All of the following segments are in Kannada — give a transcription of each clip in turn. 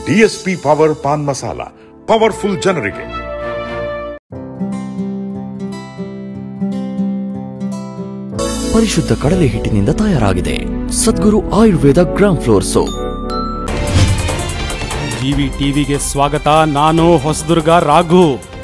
DSP power paan masala powerful ಜನರಿಗೆ ಪರಿಶುದ್ಧ ಕಡಲೆ ಹಿಟ್ಟಿನಿಂದ ತಯಾರಾಗಿದೆ Sadguru Ayurveda gram flour soap GV ಟಿವಿಗೆ ಸ್ವಾಗತ ನಾನು ಹೊಸದುರ್ಗ ರಾಘು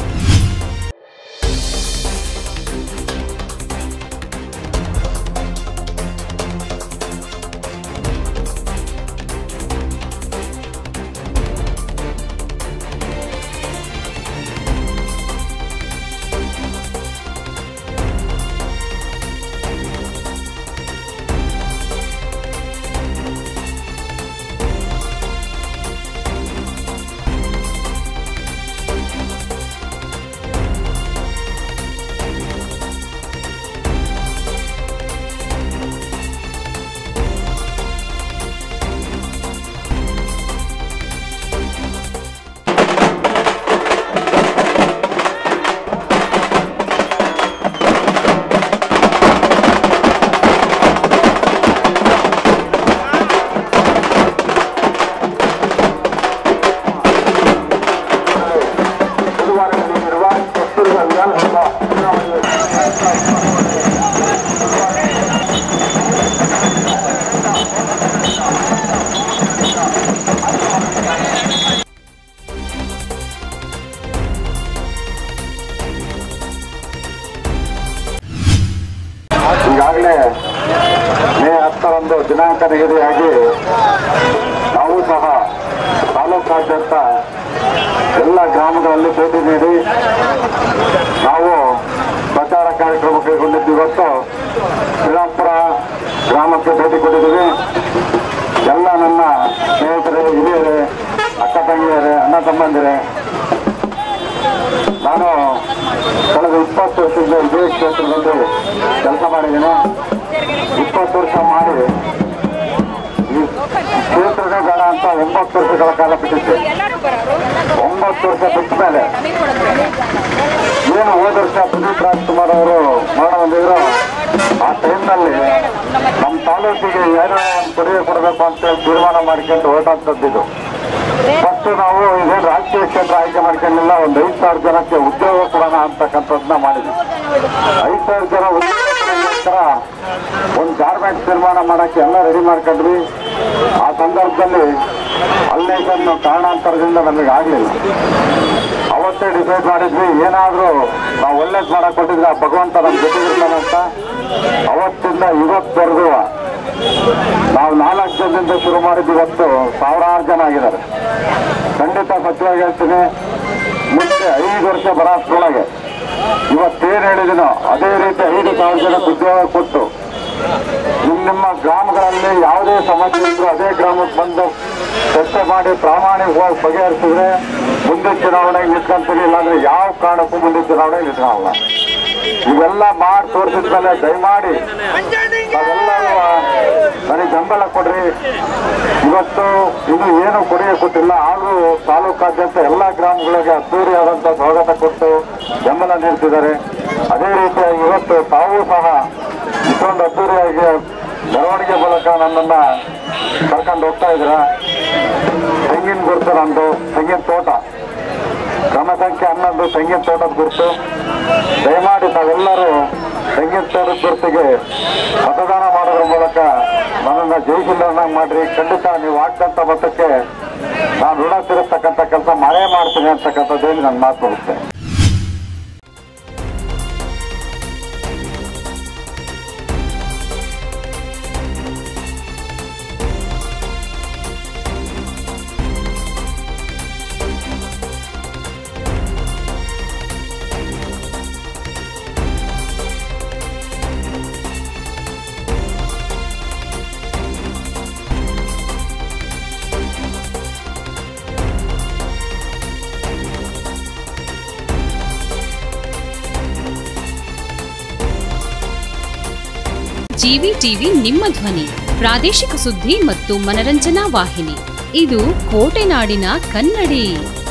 ಈಗಾಗಲೇ ಮೇ ಹತ್ತರಂದು ದಿನಾಂಕ ನಿಗದಿಯಾಗಿ ನಾವು ಸಹ ತಾಲೂಕಾದ್ಯಂತ ಎಲ್ಲ ಗ್ರಾಮಗಳಲ್ಲಿ ಭೇಟಿ ನೀಡಿ ನಾವು ಪ್ರಚಾರ ಕಾರ್ಯಕ್ರಮ ಕೈಗೊಂಡಿದ್ದು ಇವತ್ತು ಶ್ರೀರಾಮ್ಪುರ ಗ್ರಾಮಕ್ಕೆ ಭೇಟಿ ಕೊಟ್ಟಿದ್ದೀವಿ ಎಲ್ಲ ನನ್ನ ಸ್ನೇಹಿತರೆ ಹಿರಿಯರೇ ಅಕ್ಕ ತಂಗಿಯರೇ ಅಣ್ಣ ತಮ್ಮಂದಿರೇ ನಾನು ಕಳೆದ ಇಪ್ಪತ್ತು ವರ್ಷದಿಂದ ಇದೇ ಕ್ಷೇತ್ರದಲ್ಲಿ ಕೆಲಸ ಮಾಡಿದ್ದೇನೆ ಇಪ್ಪತ್ತು ವರ್ಷ ಮಾಡಿ ಈ ಕ್ಷೇತ್ರನೇ ಬೇಡ ಅಂತ ಒಂಬತ್ತು ವರ್ಷಗಳ ಕಾಲ ಬಿಟ್ಟಿದ್ದೆ ಒಂಬತ್ತು ವರ್ಷ ಬಿಟ್ಟ ಮೇಲೆ ಏನು ಹೋದ ವರ್ಷ ಪುನೀತ್ ರಾಜ್ಕುಮಾರ್ ಅವರು ಮರಣ ಹೊಂದಿದ್ರು ಆ ಟೈಮ್ನಲ್ಲಿ ನಮ್ಮ ತಾಲೂಕಿಗೆ ಏನೋ ಒಂದು ಕೊಡುಗೆ ಕೊಡಬೇಕು ಅಂತೇಳಿ ತೀರ್ಮಾನ ಮಾಡ್ಕೊಂಡು ಹೊರಟಂತದ್ದು ಫಸ್ಟ್ ನಾವು ಇದೇ ರಾಜಕೀಯ ಕ್ಷೇತ್ರ ಆಯ್ಕೆ ಮಾಡ್ಕೊಂಡಿಲ್ಲ ಒಂದು ಐದು ಸಾವಿರ ಜನಕ್ಕೆ ಉದ್ಯೋಗ ಕೊಡೋಣ ಅಂತಕ್ಕಂಥದ್ದನ್ನ ಮಾಡಿದ್ವಿ ಐದು ಸಾವಿರ ಜನ ಉದ್ಯೋಗ ಕೊಡೋದಕ್ಕೋಸ್ಕರ ಒಂದು ಗಾರ್ಮೆಂಟ್ ನಿರ್ಮಾಣ ಮಾಡಕ್ಕೆ ಎಲ್ಲ ರೆಡಿ ಮಾಡ್ಕೊಂಡ್ವಿ ಆ ಸಂದರ್ಭದಲ್ಲಿ ಅಲ್ಲೇಷನ್ ಕಾರಣಾಂತರದಿಂದ ನಮಗೆ ಆಗಲಿಲ್ಲ ಅವತ್ತೇ ಡಿಸೈಡ್ ಮಾಡಿದ್ವಿ ಏನಾದರೂ ನಾವು ಒಳ್ಳೇದು ಮಾಡಕ್ ಕೊಟ್ಟಿದ್ರೆ ಆ ಭಗವಂತ ನಮ್ಮ ಜೊತೆಗಿರ್ತಾನಂತ ಅವತ್ತಿಂದ ಇವತ್ತವರೆಗೂ ನಾವು ನಾಲ್ಕು ಜನದಿಂದ ಶುರು ಮಾಡಿದ್ದು ಇವತ್ತು ಸಾವಿರಾರು ಜನ ಆಗಿದ್ದಾರೆ ಖಂಡಿತ ಸತ್ಯವಾಗಿ ಹೇಳ್ತೀನಿ ಮುಂದೆ ಐದು ವರ್ಷ ಬರೋಷ್ಟ್ರೊಳಗೆ ಇವತ್ತೇನು ಹೇಳಿದಿನೋ ಅದೇ ರೀತಿ ಐದು ಸಾವಿರ ಜನಕ್ಕೆ ಉದ್ಯೋಗ ಕೊಟ್ಟು ನಿಮ್ಮ ನಿಮ್ಮ ಗ್ರಾಮಗಳಲ್ಲಿ ಯಾವುದೇ ಸಮಸ್ಯೆ ಇದ್ರೂ ಅದೇ ಗ್ರಾಮಕ್ಕೆ ಬಂದು ಚರ್ಚೆ ಮಾಡಿ ಪ್ರಾಮಾಣಿಕವಾಗಿ ಬಗೆಹರಿಸಿದ್ರೆ ಮುಂದೆ ಚುನಾವಣೆಗೆ ನಿಂತ್ಕೊಂತೀವಿ ಇಲ್ಲಾಂದ್ರೆ ಯಾವ ಕಾರಣಕ್ಕೂ ಮುಂದೆ ಚುನಾವಣೆಗೆ ನಿಂತ್ಕೊಳ್ಳಲ್ಲ ಇವೆಲ್ಲ ಮಾಡಿ ತೋರಿಸಿದ್ಮೇಲೆ ದಯಮಾಡಿ ನಾವೆಲ್ಲರೂ ನನಗೆ ಬೆಂಬಲ ಕೊಡ್ರಿ ಇವತ್ತು ಇನ್ನು ಏನು ಕೊಡುಗೆ ಕೊಟ್ಟಿಲ್ಲ ಆದರೂ ತಾಲೂಕಾದ್ಯಂತ ಎಲ್ಲ ಗ್ರಾಮಗಳಿಗೆ ಅದ್ದೂರಿಯಾದಂಥ ಸ್ವಾಗತ ಕೊಟ್ಟು ಬೆಂಬಲ ನೀಡ್ತಿದ್ದಾರೆ ಅದೇ ರೀತಿಯಾಗಿ ಇವತ್ತು ತಾವೂ ಸಹ ಇಷ್ಟೊಂದು ಅದ್ದೂರಿಯಾಗಿ ಮೆರವಣಿಗೆ ಮೂಲಕ ನನ್ನನ್ನ ಕರ್ಕೊಂಡು ಹೋಗ್ತಾ ಇದ್ದೀರಾ ತೆಂಗಿನ ಗುರುತು ನಂದು ತೆಂಗಿನ ತೋಟ ಕ್ರಮ ಸಂಖ್ಯೆ ಹನ್ನೊಂದು ತೆಂಗಿನ ತೋಟದ ಗುರುತು ದಯಮಾಡಿ ತಾವೆಲ್ಲರೂ ತೆಂಗಿನ ತೋಟದ ಗುರುತಿಗೆ ಮತದಾನ ಮಾಡೋದ್ರ ಮೂಲಕ ನನ್ನನ್ನು ಜಯಿಸಿಲ್ಲನ್ನಾಗಿ ಮಾಡ್ರಿ ಖಂಡಿತ ನೀವು ಆಗ್ತಂತ ಮತಕ್ಕೆ ನಾನು ಋಣ ತೀರಿಸ್ತಕ್ಕಂಥ ಕೆಲಸ ಮಾಡೇ ಮಾಡ್ತೀನಿ ಅಂತಕ್ಕಂಥದ್ದೇನು ನನ್ನ ಮಾತು ಬರುತ್ತೆ ಜಿವಿ ಟಿವಿ ನಿಮ್ಮ ಧ್ವನಿ ಪ್ರಾದೇಶಿಕ ಸುದ್ದಿ ಮತ್ತು ಮನರಂಜನಾ ವಾಹಿನಿ ಇದು ಕೋಟೆನಾಡಿನ ಕನ್ನಡಿ